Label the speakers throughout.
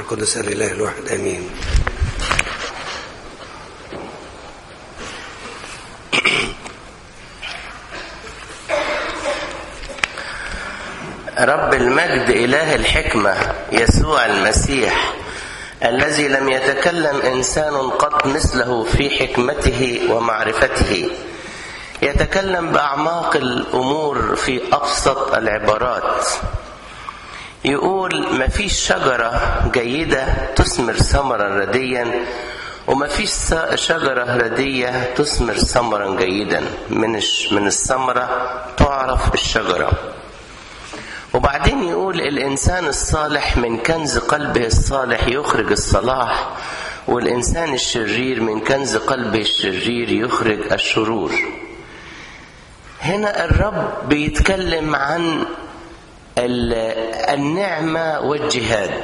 Speaker 1: القدس الإله الواحد آمين
Speaker 2: رب المجد إله الحكمة يسوع المسيح الذي لم يتكلم إنسان قط مثله في حكمته ومعرفته يتكلم بأعماق الأمور في أبسط العبارات يقول ما فيش شجرة جيدة تثمر ثمرا رديا وما فيش شجرة ردية تثمر ثمرا جيدا من من الثمرة تعرف الشجرة وبعدين يقول الإنسان الصالح من كنز قلبه الصالح يخرج الصلاح والإنسان الشرير من كنز قلبه الشرير يخرج الشرور هنا الرب بيتكلم عن النعمة والجهاد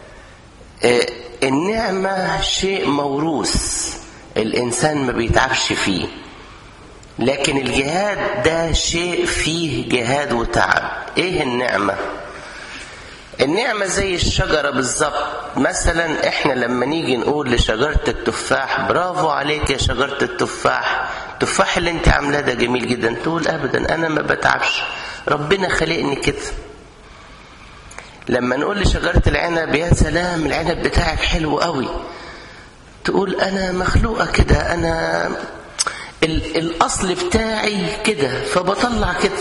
Speaker 2: النعمة شيء موروث الإنسان ما بيتعبش فيه لكن الجهاد ده شيء فيه جهاد وتعب ايه النعمة النعمة زي الشجرة بالظبط مثلا احنا لما نيجي نقول لشجرة التفاح برافو عليك يا شجرة التفاح التفاح اللي انت عاملاه ده جميل جدا تقول ابدا انا ما بتعبش ربنا خلقني كده لما نقول لشجرة العنب يا سلام العنب بتاعك حلو قوي تقول انا مخلوقة كده انا الاصل بتاعي كده فبطلع كده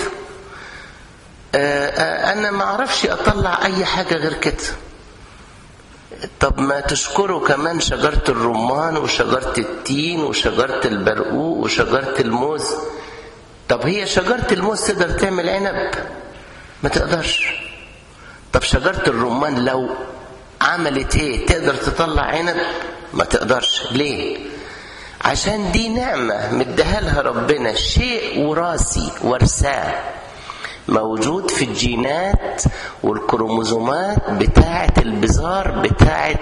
Speaker 2: انا ما اعرفش اطلع اي حاجه غير كده طب ما تشكروا كمان شجره الرمان وشجره التين وشجره البرقوق وشجره الموز طب هي شجره الموز تقدر تعمل عنب ما تقدرش طب شجره الرمان لو عملت ايه تقدر تطلع عنب ما تقدرش ليه عشان دي نعمة مديها لها ربنا شيء وراثي ورثاه موجود في الجينات والكروموزومات بتاعة البزار بتاعة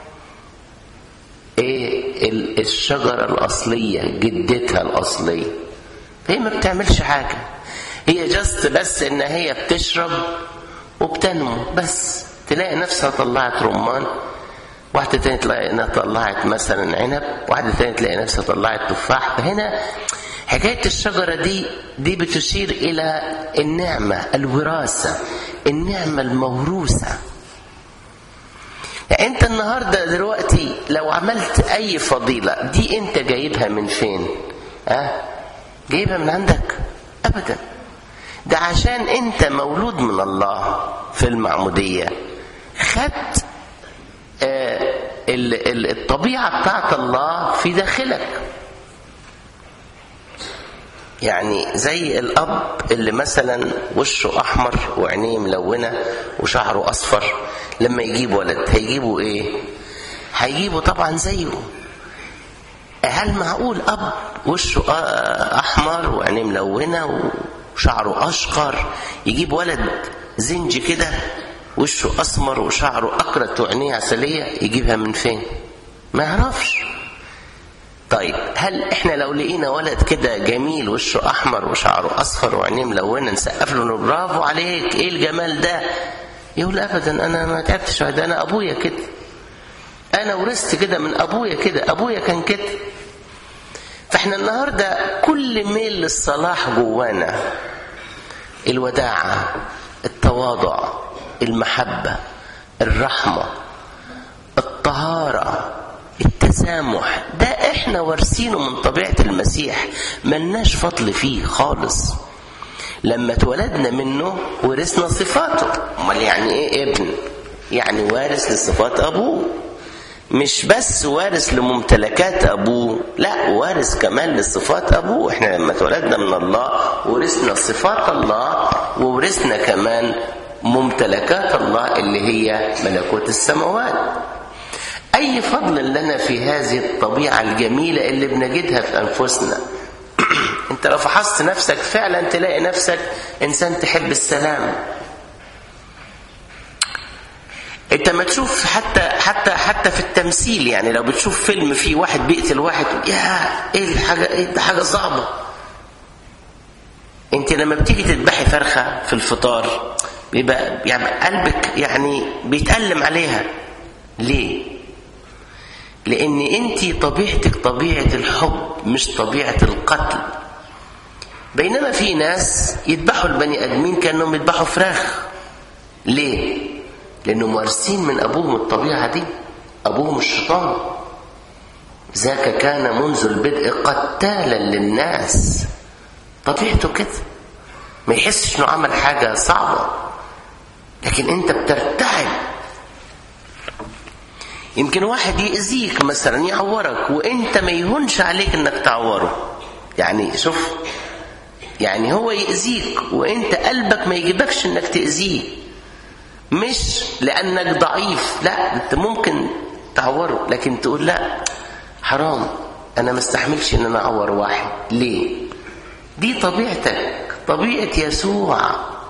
Speaker 2: ايه الشجرة الأصلية جدتها الأصلية هي ما بتعملش حاجة هي جست بس ان هي بتشرب وبتنمو بس تلاقي نفسها طلعت رمان واحدة تانية تلاقي انها طلعت مثلا عنب واحدة تانية تلاقي نفسها طلعت تفاح فهنا حكاية الشجرة دي دي بتشير إلى النعمة الوراثة النعمة الموروثة يعني أنت النهاردة دلوقتي لو عملت أي فضيلة دي أنت جايبها من فين؟ أه؟ جايبها من عندك؟ أبدا ده عشان أنت مولود من الله في المعمودية خدت آه الطبيعة بتاعت الله في داخلك يعني زي الأب اللي مثلا وشه أحمر وعينيه ملونة وشعره أصفر لما يجيب ولد هيجيبه إيه؟ هيجيبه طبعا زيه هل معقول أب وشه أحمر وعينيه ملونة وشعره أشقر يجيب ولد زنج كده وشه أسمر وشعره أكرت وعينيه عسلية يجيبها من فين؟ ما يعرفش طيب هل احنا لو لقينا ولد كده جميل وشه احمر وشعره اصفر وعينيه ملونه نسقف له برافو عليك ايه الجمال ده يقول ابدا انا ما تعبتش ده انا ابويا كده انا ورثت كده من ابويا كده ابويا كان كده فاحنا النهارده كل ميل للصلاح جوانا الوداعه التواضع المحبه الرحمه الطهاره التسامح ده احنا وارثينه من طبيعة المسيح ملناش فضل فيه خالص لما اتولدنا منه ورثنا صفاته امال يعني ايه ابن يعني وارث لصفات ابوه مش بس وارث لممتلكات ابوه لا وارث كمان لصفات ابوه احنا لما اتولدنا من الله ورثنا صفات الله وورثنا كمان ممتلكات الله اللي هي ملكوت السماوات أي فضل لنا في هذه الطبيعة الجميلة اللي بنجدها في أنفسنا أنت لو فحصت نفسك فعلا تلاقي نفسك إنسان تحب السلام انت ما تشوف حتى حتى حتى في التمثيل يعني لو بتشوف فيلم فيه واحد بيقتل واحد يا ايه الحاجه ايه ده حاجه صعبه انت لما بتيجي تذبحي فرخه في الفطار بيبقى يعني قلبك يعني بيتألم عليها ليه لان انت طبيعتك طبيعه الحب مش طبيعه القتل بينما في ناس يذبحوا البني ادمين كانهم يذبحوا فراخ ليه لانهم وارثين من ابوهم الطبيعه دي ابوهم الشيطان ذاك كان منذ البدء قتالا للناس طبيعته كده ما يحسش انه عمل حاجه صعبه لكن انت بترتعب يمكن واحد يأذيك مثلا يعورك وانت ما يهونش عليك انك تعوره يعني شوف يعني هو يأذيك وانت قلبك ما يجيبكش انك تأذيه مش لانك ضعيف لا انت ممكن تعوره لكن تقول لا حرام انا ما استحملش ان انا اعور واحد ليه دي طبيعتك طبيعه يسوع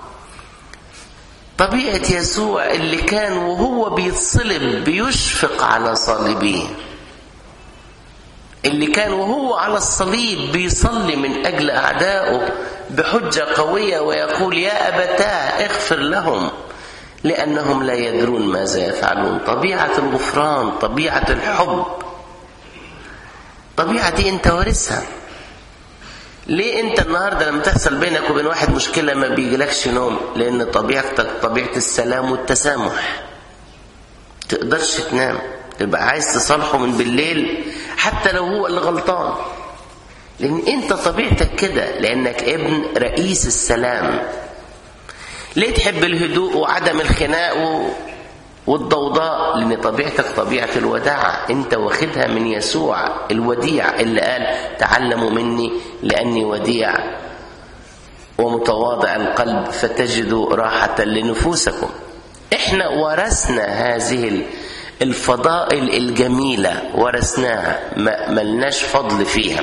Speaker 2: طبيعه يسوع اللي كان وهو بيتصلب بيشفق على صليبيه اللي كان وهو على الصليب بيصلي من اجل اعدائه بحجه قويه ويقول يا ابتاه اغفر لهم لانهم لا يدرون ماذا يفعلون طبيعه الغفران طبيعه الحب طبيعه دي انت وارثها ليه انت النهارده لما تحصل بينك وبين واحد مشكله ما بيجيلكش نوم لان طبيعتك طبيعه السلام والتسامح تقدرش تنام تبقى عايز تصالحه من بالليل حتى لو هو اللي غلطان لان انت طبيعتك كده لانك ابن رئيس السلام ليه تحب الهدوء وعدم الخناق والضوضاء لان طبيعتك طبيعه الوداعه انت واخدها من يسوع الوديع اللي قال تعلموا مني لاني وديع ومتواضع القلب فتجدوا راحه لنفوسكم احنا ورثنا هذه الفضائل الجميله ورثناها ما ملناش فضل فيها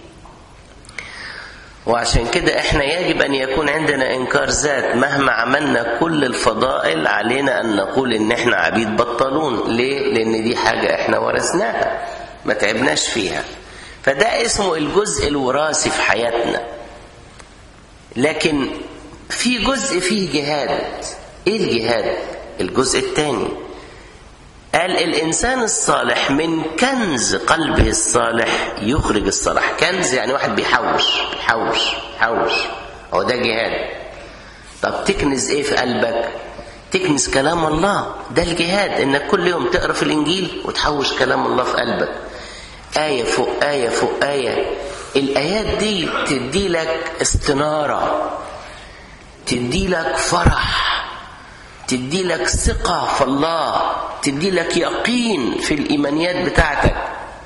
Speaker 2: وعشان كده احنا يجب ان يكون عندنا انكار ذات مهما عملنا كل الفضائل علينا ان نقول ان احنا عبيد بطلون ليه لان دي حاجه احنا ورثناها ما تعبناش فيها فده اسمه الجزء الوراثي في حياتنا لكن في جزء فيه جهاد ايه الجهاد الجزء الثاني قال الانسان الصالح من كنز قلبه الصالح يخرج الصلاح كنز يعني واحد بيحوش بيحوش حوش هو ده جهاد طب تكنز ايه في قلبك تكنز كلام الله ده الجهاد انك كل يوم تقرا في الانجيل وتحوش كلام الله في قلبك آية فوق آية فوق آية الآيات دي تدي لك استنارة تدي لك فرح تدي لك ثقة في الله تدي لك يقين في الإيمانيات بتاعتك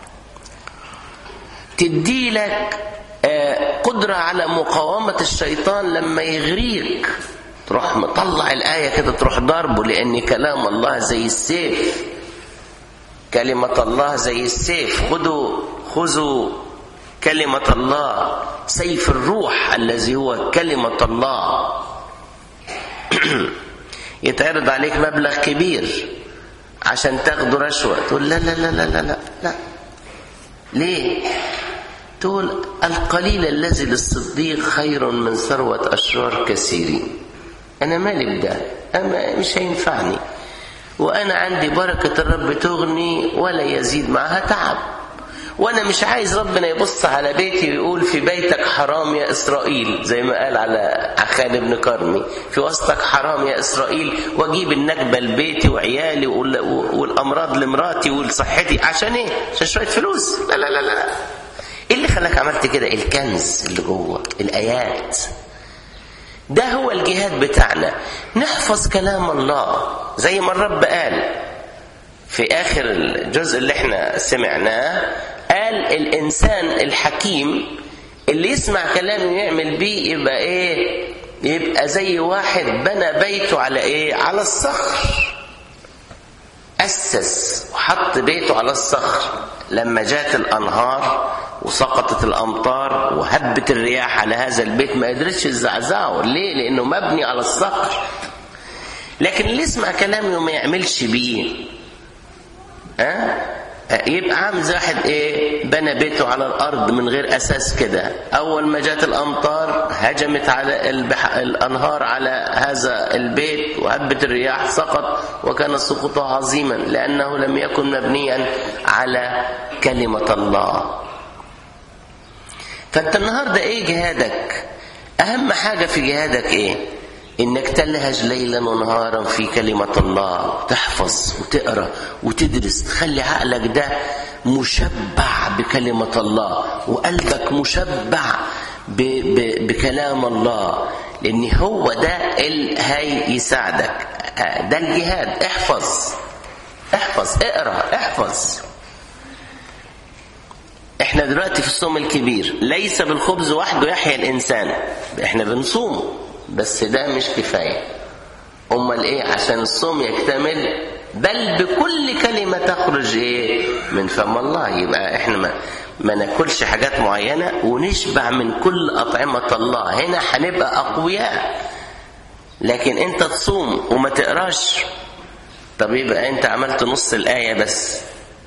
Speaker 2: تدي لك قدرة على مقاومة الشيطان لما يغريك تروح مطلع الآية كده تروح ضربه لأن كلام الله زي السيف كلمة الله زي السيف خذوا خذوا كلمة الله سيف الروح الذي هو كلمة الله يتعرض عليك مبلغ كبير عشان تاخده رشوة تقول لا لا لا لا لا لا, لا. ليه تقول القليل الذي للصديق خير من ثروة أشرار كثيرين أنا مالي بده أما مش هينفعني وأنا عندي بركة الرب تغني ولا يزيد معها تعب وانا مش عايز ربنا يبص على بيتي ويقول في بيتك حرام يا اسرائيل زي ما قال على عخان بن كرمي في وسطك حرام يا اسرائيل واجيب النكبه لبيتي وعيالي والامراض لمراتي ولصحتي عشان ايه؟ عشان شويه فلوس لا لا لا لا ايه اللي خلاك عملت كده؟ الكنز اللي جوه الايات ده هو الجهاد بتاعنا نحفظ كلام الله زي ما الرب قال في اخر الجزء اللي احنا سمعناه قال الانسان الحكيم اللي يسمع كلامي ويعمل بيه يبقى ايه يبقى زي واحد بنى بيته على ايه على الصخر اسس وحط بيته على الصخر لما جات الانهار وسقطت الامطار وهبت الرياح على هذا البيت ما قدرتش تزعزعه ليه لانه مبني على الصخر لكن اللي يسمع كلامي وما يعملش بيه ها يبقى عامل زي واحد ايه بنى بيته على الارض من غير اساس كده اول ما جت الامطار هجمت على البح... الانهار على هذا البيت وهبت الرياح سقط وكان سقوطه عظيما لانه لم يكن مبنيا على كلمه الله فانت النهارده ايه جهادك اهم حاجه في جهادك ايه انك تلهج ليلا ونهارا في كلمة الله تحفظ وتقرا وتدرس تخلي عقلك ده مشبع بكلمة الله وقلبك مشبع ب ب بكلام الله لان هو ده اللي هي يساعدك ده الجهاد احفظ احفظ اقرا احفظ احنا دلوقتي في الصوم الكبير ليس بالخبز وحده يحيا الانسان احنا بنصوم بس ده مش كفايه امال ايه عشان الصوم يكتمل بل بكل كلمه تخرج ايه من فم الله يبقى احنا ما, ما ناكلش حاجات معينه ونشبع من كل اطعمه الله هنا هنبقى اقوياء لكن انت تصوم وما تقراش طب يبقى انت عملت نص الايه بس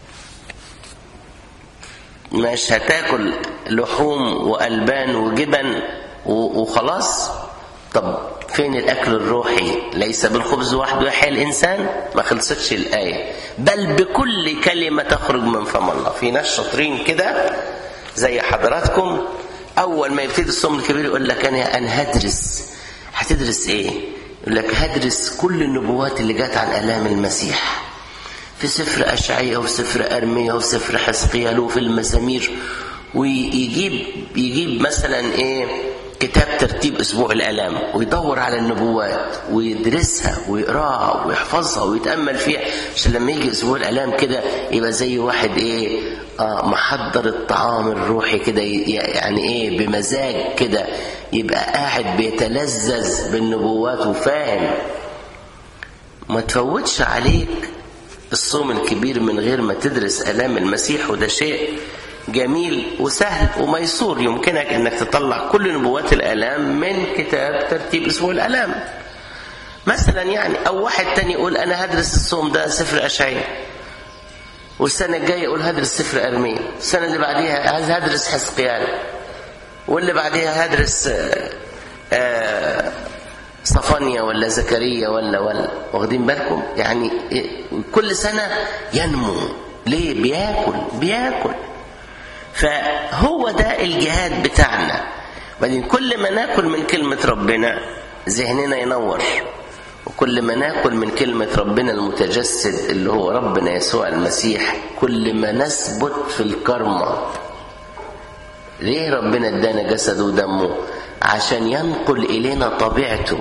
Speaker 2: مش هتاكل لحوم والبان وجبن وخلاص طب فين الاكل الروحي ليس بالخبز وحده يحيا الانسان ما خلصتش الايه بل بكل كلمه تخرج من فم الله في ناس شاطرين كده زي حضراتكم اول ما يبتدي الصوم الكبير يقول لك انا انا هدرس هتدرس ايه يقول لك هدرس كل النبوات اللي جت عن الام المسيح في سفر اشعياء وفي سفر ارميا وفي سفر حزقيال وفي المزامير ويجيب يجيب مثلا ايه كتاب ترتيب اسبوع الالام ويدور على النبوات ويدرسها ويقراها ويحفظها ويتامل فيها عشان لما يجي اسبوع الالام كده يبقى زي واحد ايه آه محضر الطعام الروحي كده يعني ايه بمزاج كده يبقى قاعد بيتلذذ بالنبوات وفاهم ما تفوتش عليك الصوم الكبير من غير ما تدرس الام المسيح وده شيء جميل وسهل وميسور يمكنك انك تطلع كل نبوات الالام من كتاب ترتيب اسبوع الالام مثلا يعني او واحد تاني يقول انا هدرس الصوم ده سفر اشعياء والسنه الجايه يقول هدرس سفر ارميا السنه اللي بعديها هدرس حزقيال واللي بعديها هدرس آآ آآ صفانيا ولا زكريا ولا ولا واخدين بالكم يعني كل سنه ينمو ليه بياكل بياكل فهو ده الجهاد بتاعنا بعدين كل ما ناكل من كلمة ربنا ذهننا ينور وكل ما ناكل من كلمة ربنا المتجسد اللي هو ربنا يسوع المسيح كل ما نثبت في الكرمة ليه ربنا ادانا جسده ودمه عشان ينقل إلينا طبيعته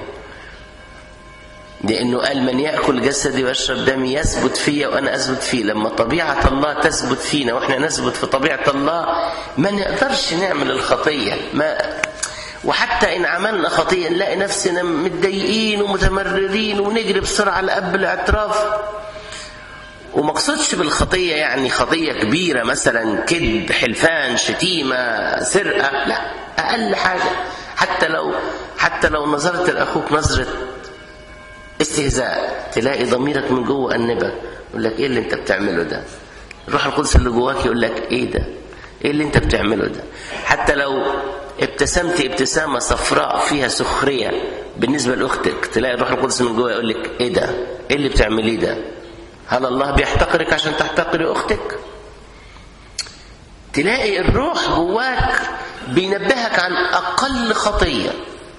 Speaker 2: لأنه قال من يأكل جسدي ويشرب دمي يثبت فيا وأنا أثبت فيه لما طبيعة الله تثبت فينا وإحنا نثبت في طبيعة الله ما نقدرش نعمل الخطية ما وحتى إن عملنا خطية نلاقي نفسنا متضايقين ومتمررين ونجري بسرعة لقبل الاعتراف وما اقصدش بالخطية يعني خطية كبيرة مثلا كذب حلفان شتيمة سرقة لا أقل حاجة حتى لو حتى لو نظرت لأخوك نظرة استهزاء تلاقي ضميرك من جوه أنبك يقول لك ايه اللي انت بتعمله ده الروح القدس اللي جواك يقول لك ايه ده ايه اللي انت بتعمله ده حتى لو ابتسمت ابتسامة صفراء فيها سخرية بالنسبة لأختك تلاقي الروح القدس من جوه يقول لك ايه ده ايه اللي بتعمليه ده هل الله بيحتقرك عشان تحتقري أختك تلاقي الروح جواك بينبهك عن أقل خطية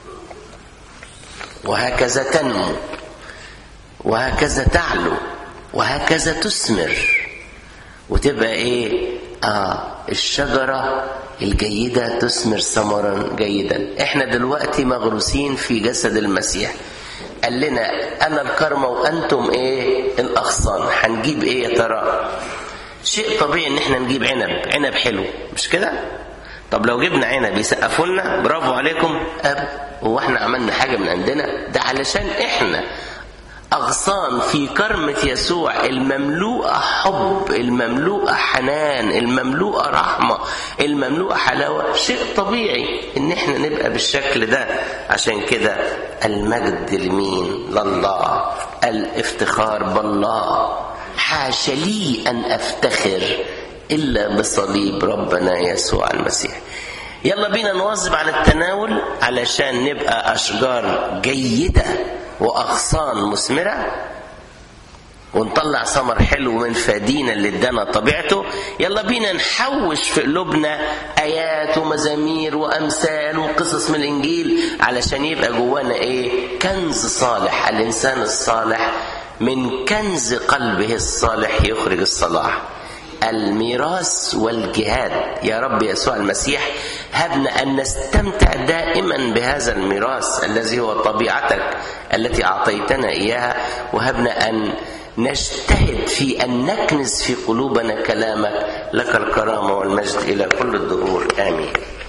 Speaker 2: وهكذا تنمو وهكذا تعلو وهكذا تثمر وتبقى ايه اه الشجرة الجيدة تثمر ثمرا جيدا احنا دلوقتي مغروسين في جسد المسيح قال لنا انا الكرمة وانتم ايه الاغصان هنجيب ايه يا ترى شيء طبيعي ان احنا نجيب عنب عنب حلو مش كده طب لو جبنا عنب يسقفوا لنا برافو عليكم ابدا هو احنا عملنا حاجه من عندنا ده علشان احنا أغصان في كرمة يسوع المملوءة حب المملوءة حنان المملوءة رحمة المملوءة حلاوة شيء طبيعي إن إحنا نبقى بالشكل ده عشان كده المجد لمين لله الافتخار بالله حاش لي أن أفتخر إلا بصليب ربنا يسوع المسيح يلا بينا نواظب على التناول علشان نبقى أشجار جيدة وأغصان مثمرة ونطلع ثمر حلو من فدينا اللي ادانا طبيعته يلا بينا نحوش في قلوبنا ايات ومزامير وامثال وقصص من الانجيل علشان يبقى جوانا ايه كنز صالح الانسان الصالح من كنز قلبه الصالح يخرج الصلاح الميراث والجهاد يا رب يسوع المسيح هبنا ان نستمتع دائما بهذا الميراث الذي هو طبيعتك التي اعطيتنا اياها وهبنا ان نجتهد في ان نكنز في قلوبنا كلامك لك الكرامه والمجد الى كل الدهور امين